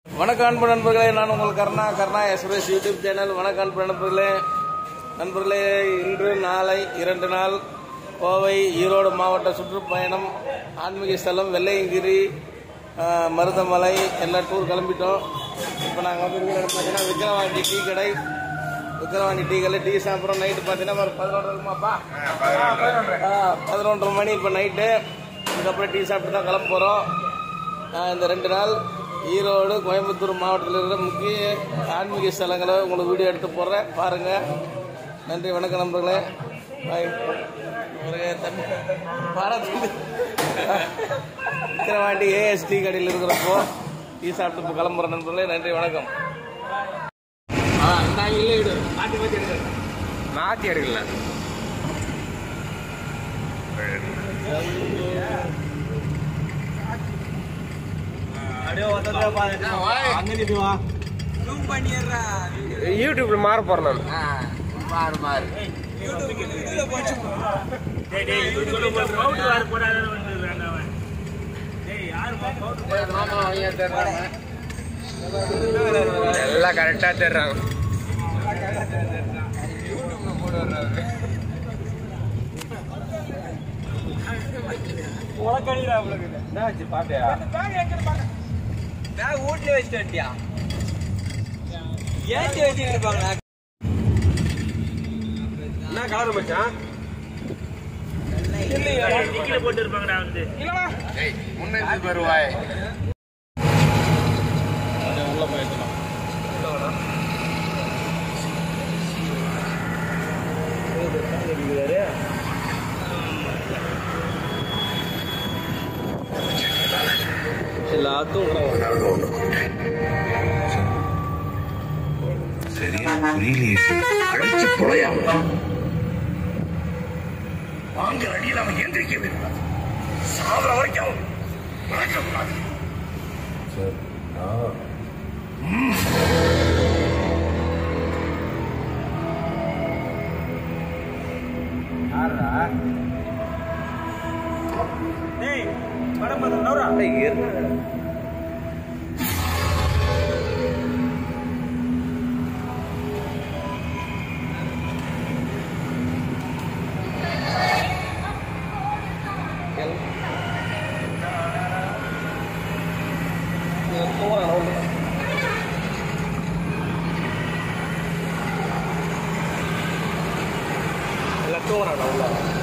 வணக்கம் அன்பு நண்பர்களே நான் உங்கள் Karna Karna express YouTube channel வணக்கம் அன்பு நண்பர்களே நண்பர்களே இன்று நாளை இரண்டு நாள் கோவை ஈரோடு மாவட்ட சுற்றுப்பயணம் ஆன்மீக ஸ்தலம் வெள்ளையங்கிரி ஆஹ், மருதமலை எல்லாம் டூர் கிளம்பிட்டோம் இப்போ நாங்கள் வந்து இருக்கிற இடம் பார்த்தீங்கன்னா விக்கிரவாண்டி டீ கடை விக்கிரவாண்டி டீ கடை டீ சாப்பிட்றோம் நைட்டு பார்த்தீங்கன்னா ஒரு பதினொன்று இருக்குமாப்பா ஆ, பதினொன்றரை மணி இப்போ நைட்டு இதுக்கப்புறம் டீ சாப்பிட்டு தான் கிளம்ப போகிறோம் இந்த ரெண்டு நாள் ஈரோடு கோயம்புத்தூர் மாவட்டத்தில் இருக்கிற முக்கிய ஆன்மீக ஸ்தலங்களை உங்களுக்கு வீடியோ எடுத்து போடுறேன் பாருங்கள் நன்றி வணக்கம் நண்பர்களே பாய் ஒரு தண்ணி பாராட்டு விக்கிரவாண்டி ஏஎஸ்டி கடையில் இருக்கிறப்போ டீ சாப்பிட்டு இப்போ கிளம்புற நண்பர்களே நன்றி வணக்கம் மாத்தி எடுக்கல யூடியூப்ல மாற போறேன் நான் எல்லாம் கரெக்டா தேடுறாங்க வீட்டுல வச்சுட்டு வந்துட்டியா ஏற்றி வச்சுட்டு இருப்பாங்களா என்ன கலர் மச்சான் முன்னூத்தி வருவாய் சரியா புரியலையே அழைச்சு பொழையாம வாங்குற அடியில் அவன் எந்திரிக்கவே கூடாது சாவர வரைக்கும் அவன் மறக்கக்கூடாது எல்லாம் தூங்குறான்